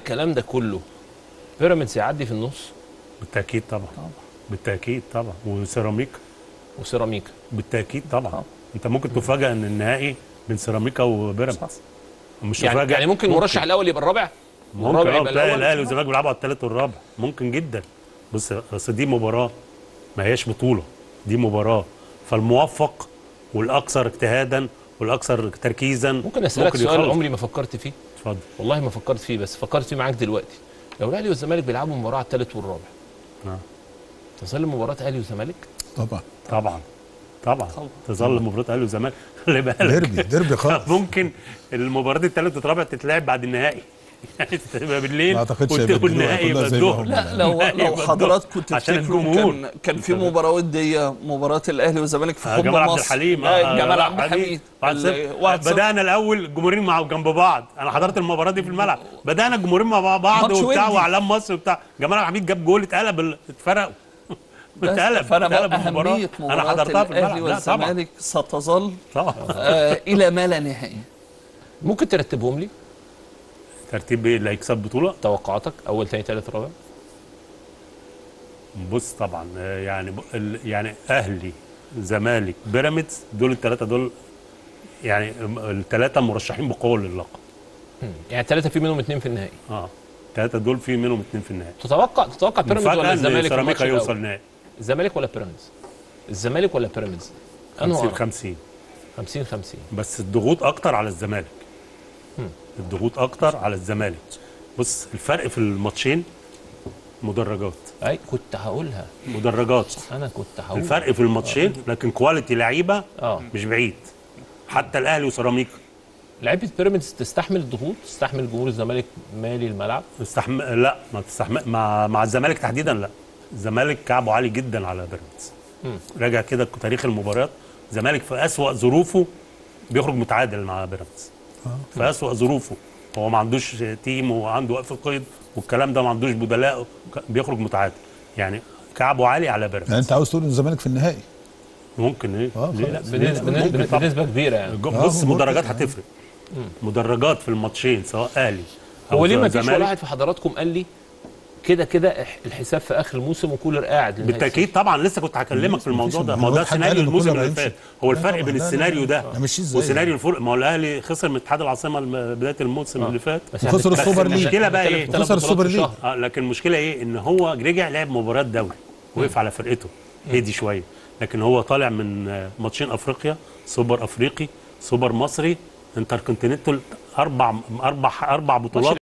الكلام ده كله بيراميدز يعدي في النص بالتاكيد طبعا بالتاكيد طبعا وسيراميكا وسيراميكا بالتاكيد طبعا طبعا. انت ممكن تفاجئ ان النهائي بين سيراميكا وبيراميدز مش يعني, تفاجئ يعني ممكن المرشح الاول يبقى الرابع ممكن والرابع اه يبقى تلاقي الأول؟ الاهلي والزمالك بيلعبوا على الثالث والرابع ممكن جدا بص بس دي مباراه ما هياش بطوله دي مباراه فالموفق والاكثر اجتهادا والاكثر تركيزا ممكن اسالك سؤال يخلص. عمري ما فكرت فيه اتفضل والله ما فكرت فيه بس فكرت فيه معاك دلوقتي لو الاهلي والزمالك بيلعبوا مباراه على الثالث والرابع آه. تظل مباراه اهلي وزمالك طبعا طبعا طبعا طبعا. تظل مباراه الاهلي والزمالك خلي بالك ديربي ديربي خالص ممكن المباراه الثالث والرابع تتلعب بعد النهائي يعني تبقى بالليل ما أعتقدش والت- هيبدلوها والنهائي كلها يبقى زي ما الظهر هم. لا لو لو يبقى حضراتكم الظهر. عشان تفتكروا الجمهور كان كان في مباراه وديه مباراه الاهلي والزمالك في آه، حب جمال عبد مصر الحليم آه، جمال عبد الحميد واحد صفر. ال- واحد صفر. بدانا الاول الجمهورين مع جنب بعض انا حضرت المباراه دي في الملعب بدانا الجمهورين مع بعض ماتش وبتاع ودي. واعلام مصر وبتاع جمال عبد الحميد جاب جول اتقلب ال- اتفرقوا اتقلب فانا بقى اتقلب المباراه اهميه انا مباراه حضرتها في الاهلي الملعب لا طبعا والزمالك ستظل طبعا آه الى ما لا نهايه ممكن ترتبهم لي ترتيب ايه اللي هيكسب بطوله توقعاتك اول ثاني ثالث رابع بص طبعا آه، يعني ب- ال- يعني اهلي زمالك بيراميدز دول الثلاثه دول يعني الثلاثه مرشحين بقوه للقب يعني الثلاثه في منهم اثنين في النهائي اه الثلاثه دول في منهم اثنين في النهائي تتوقع تتوقع بيراميدز مفاجاه ولا ان الزمالك في الماتش سيراميكا الأول؟ يوصل نهائي الزمالك ولا بيراميدز الزمالك ولا بيراميدز انه 50 50 50 50 50 بس الضغوط اكتر على الزمالك الضغوط اكتر على الزمالك بص الفرق في الماتشين مدرجات اي كنت هقولها مدرجات انا كنت هقول الفرق في الماتشين لكن كواليتي لعيبه اه مش بعيد حتى الاهلي وسيراميكا لعيبه بيراميدز تستحمل الضغوط تستحمل جمهور الزمالك مالي الملعب استحم... لا ما تستحمل مع مع الزمالك تحديدا لا الزمالك كعبه عالي جدا على بيراميدز راجع كده تاريخ المباريات الزمالك في اسوأ ظروفه بيخرج متعادل مع بيراميدز في اسوأ ظروفه هو ما عندوش تيم وعنده وقف قيد والكلام ده ما عندوش بدلاء بيخرج متعادل يعني كعبه عالي على يعني بيراميدز انت عاوز تقول ان الزمالك في النهائي ممكن ايه آه، ليه لا خلاص. بنسبه, ممكن بنسبة, طبعاً. بنسبة كبيره يعني بص آه، مدرجات ممكن. هتفرق مدرجات في الماتشين سواء اهلي أو هو ليه ما فيش زمالك. ولا واحد في حضراتكم قال لي كده كده إح- الحساب في اخر الموسم وكولر قاعد لنهاية بالتاكيد طبعا لسه كنت هكلمك في الموضوع ده ما هو ده هو حد قال سيناريو إن الموسم كولر اللي هيمشي؟ فات هو لا الفرق طبعاً، بين لا، لا، السيناريو لا. ده هيمشيه إزاي وسيناريو الفرق ما هو الاهلي خسر من اتحاد العاصمه الم- بدايه الموسم اللي فات بس وخسر إحنا السوبر بنتكلم- ليج. المشكلة بقى بنتكلم إيه؟ في ثلاث وخسر بطولات السوبر في ليج. شهر. اه لكن المشكله ايه ان هو رجع لعب مباراه دوري وقف على فرقته هدي شويه لكن هو طالع من آه، ماتشين افريقيا سوبر افريقي سوبر مصري انتر كونتيننتال اربع اربع اربع بطولات